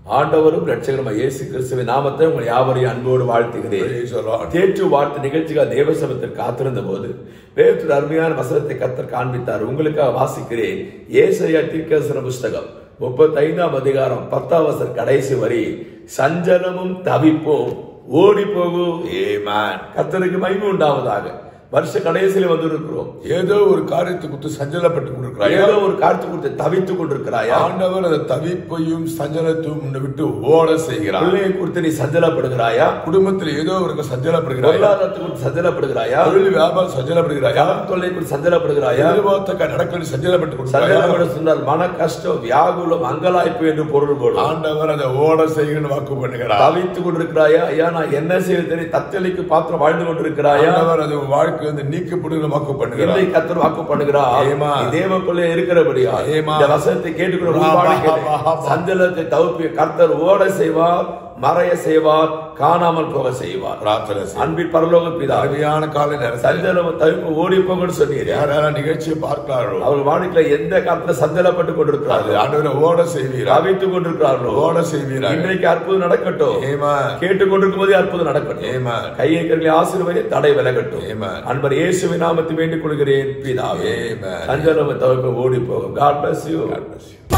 ஆண்டவரும் ரட்சகருமாய் இயேசு கிறிஸ்துவின் நாமத்தை உங்கள் யாவரையும் அன்போடு வாழ்த்துகிறேன் Praise the Lord. தேற்று வார்த்தை நிகழ்ச்சிக்காக தேவசபத்தில் காத்திருந்த போது வேற்று அருமையான வசனத்தை கத்தர் காண்பித்தார் உங்களுக்காக வாசிக்கிறேன் ஏசையா தீர்க்கதரிசன புஸ்தகம் முப்பத்தைந்தாம் அதிகாரம் பத்தாம் வசனம் கடைசி வரி சஞ்சலமும் தவிப்பும் ஓடி போகும் Amen. கத்தருக்கு மகிமை உண்டாவதாக வருஷ கடைசியில வந்திருக்கிறோம் ஏதோ ஒரு காரியத்தை குறித்து சஞ்சலப்பட்டு கொண்டிருக்கிறாயா ஏதோ ஒரு காத்து கொடுத்து தவித்துக் கொண்டிருக்கிறாயா ஆண்டவர் அந்த தவிப்பையும் சஞ்சலத்தையும் உன்னை விட்டு ஓட செய்கிறார் பிள்ளையை குறித்து நீ சஞ்சலப்படுகிறாயா குடும்பத்தில் ஏதோ ஒரு சஞ்சலப்படுகிறாயா பொருளாதாரத்தை குறித்து சஞ்சலப்படுகிறாயா தொழில் வியாபாரம் சஞ்சலப்படுகிறாயா கடன் தொல்லை குறித்து சஞ்சலப்படுகிறாயா எதிர்பார்த்த நடக்கடி சஞ்சலப்பட்டு கொண்டிருக்கிறாயா சஞ்சலப்பட சொன்னால் மன கஷ்டம் வியாகுலம் அங்கலாய்ப்பு என்று பொருள் போடும் ஆண்டவர் அதை ஓட செய்கிறன்னு வாக்கு பண்ணுகிறார் தவித்துக் கொண்டிருக்கிறாயா ஐயா நான் என்ன செய்ய தெரியும் தத்தளிக்கு பாத்திரம் வாழ்ந்து கொண்டிருக்கிறாயா ஆண்டவர் அது உன் வாழ்க்கை வந்து நீக்கப்படுகிற வாக்கு இல்லை பண்ணுகிறார் கத்தர் வாக்கு பண்ணுகிறார் ஏமா. நீ தேவ பிள்ளை இருக்கிறபடியா ஏமா. இந்த வசனத்தை கேட்டுக்கிற ஆமா, உன் ஆமா, வாழ்க்கையிலே ஆமா. சஞ்சலத்தை தவிர்ப்பு கர்த்தர் ஓட செய்வார் மறைய செய்வார் காணாமல் போக செய்வார் பிரார்த்தனை செய். அன்பின் பரலோக பிதா அருமையான காலை நேரத்தில் சஞ்சலம் தவிர்ப்பு ஓடி போங்கன்னு சொன்னீர் யார் யாரெல்லாம் நிகழ்ச்சியை பார்க்கிறார்களோ அவர் வாழ்க்கையில எந்த காலத்துல சஞ்சலப்பட்டு அது கொண்டிருக்கிறார்கள் ஆண்டவரை ஓட செய்வீரா தவித்துக் கொண்டிருக்கிறார்களோ ஓட செய்வீரா இன்றைக்கு அற்புதம் நடக்கட்டும் ஏமா கேட்டுக்கொண்டிருக்கும் போதே அற்புதம் நடக்கட்டும் ஏமா கையை கருவி ஆசீர்வதி தடை விலகட்டும் Amen. அன்பர் இயேசுவின் நாமத்தை வேண்டிக் கொள்கிறேன் பிதாவே Amen. சஞ்சலம் தவிர்ப்பு ஓடி போகும் God bless you God bless you.